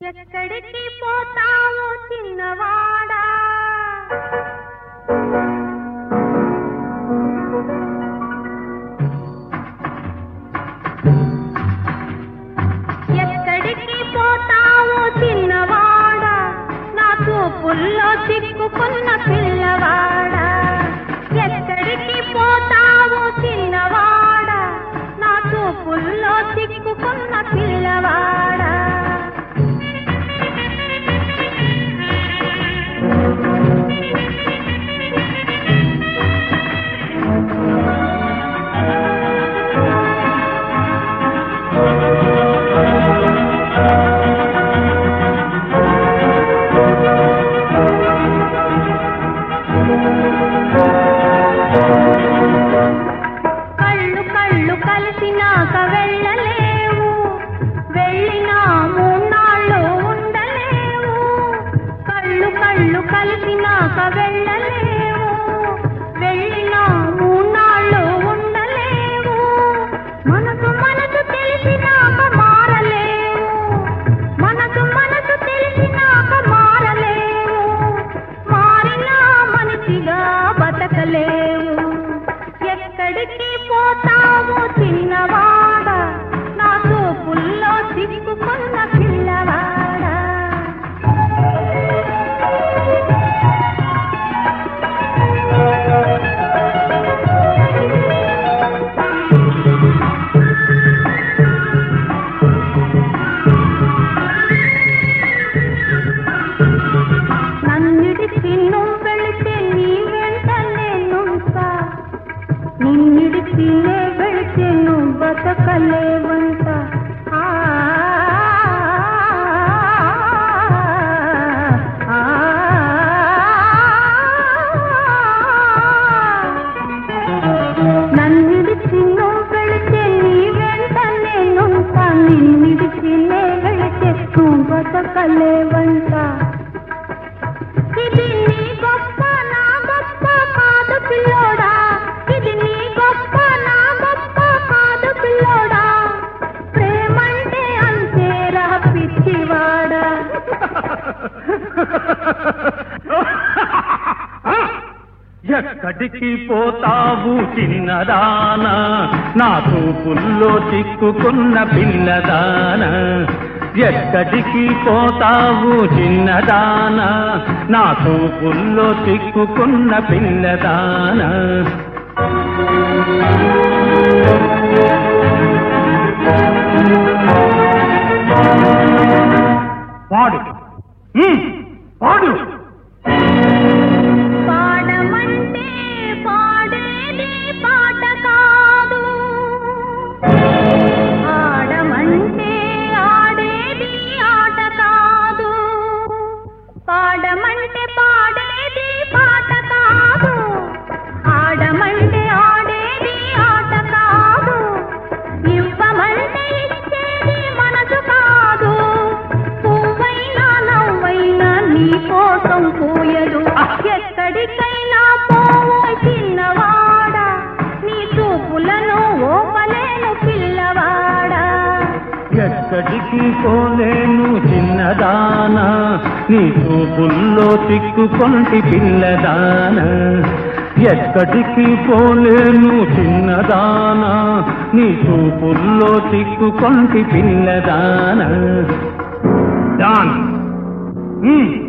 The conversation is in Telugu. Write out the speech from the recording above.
ఎక్కడికి పోతావో చిన్నవాడా ఎక్కడికి పోతావో చిన్నవాడా నా చూపుల్లో చిక్కుకున్న పిల్లవాడా ఎక్కడికి పోతావో చిన్నవాడా నా చూపుల్లో చిక్కుకున్న పిల్లవాడా కళ్ళు కళ్ళు కలిసినాక వెళ్ళలేవు వెళ్ళినా మూన్నాళ్ళు ఉండలేవు కళ్ళు కళ్ళు కలిసినాక వెళ్ళలేవు వెళ్ళినా మూన్నాళ్ళు ఉండలేవు మనసు మనసు తెలిసినాక మారలేవు మనసు మనసు తెలిసినాక మారలేవు మారినా మనిషిగా బతకలేవు ఎక్కడికి పోతావు చిన్నవాడా నా చూపుల్లో చిక్కుకున్న పిల్లవాడా నన్నిడిచి నువ్వు వెళితే నీ వెంట నేనుంటా నిన్నిడిచి నే వెళితే నువ్వు బతకలేవంట ఆ, ఆ, నన్నిడిచి నువ్వు వెళితే నీ వెంట నేనుంటా నిన్నిడిచి నే వెళితే నువ్వు బతకలేవంట ఇది నీ గొప్ప నా గొప్ప కాదు పిల్లోడా ఇది నీ గొప్ప నా గొప్ప కాదు పిల్లోడా ప్రేమంటే అంతేరా పిచ్చివాడా ఎక్కడికి పోతావు చిన్నదానా నా చూపుల్లో చిక్కుకున్న పిల్లదానా ఎక్కడికి పోతావు చిన్నదానా నా చూపుల్లో చిక్కుకున్న పిల్లదానా పాడు ఉమ్, పాడు పాడమంటే పాడేది పాట కాదు ఆడమంటే ఆడేది ఆట కాదు పాడమంటే పాడేది పాట కాదు ఆడమంటే ఆడేది ఆట కాదు ఇవ్వమంటే ఇచ్చేది మనసు కాదు పువ్వైనా నవ్వైనా నీ కోసం పోయదు ఎక్కడికైనా పోవో చిన్నవాడా నీ చూపులను ఓపలేను పిల్లవాడా ఎక్కడికి పోలేను చిన్నదానా నీ చూపుల్లో చిక్కుకొంటి పిల్లదానా ఎక్కడికి పోలేను చిన్నదానా నీ చూపుల్లో చిక్కుకొంటి పిల్లదానా డాన్ ఉమ్.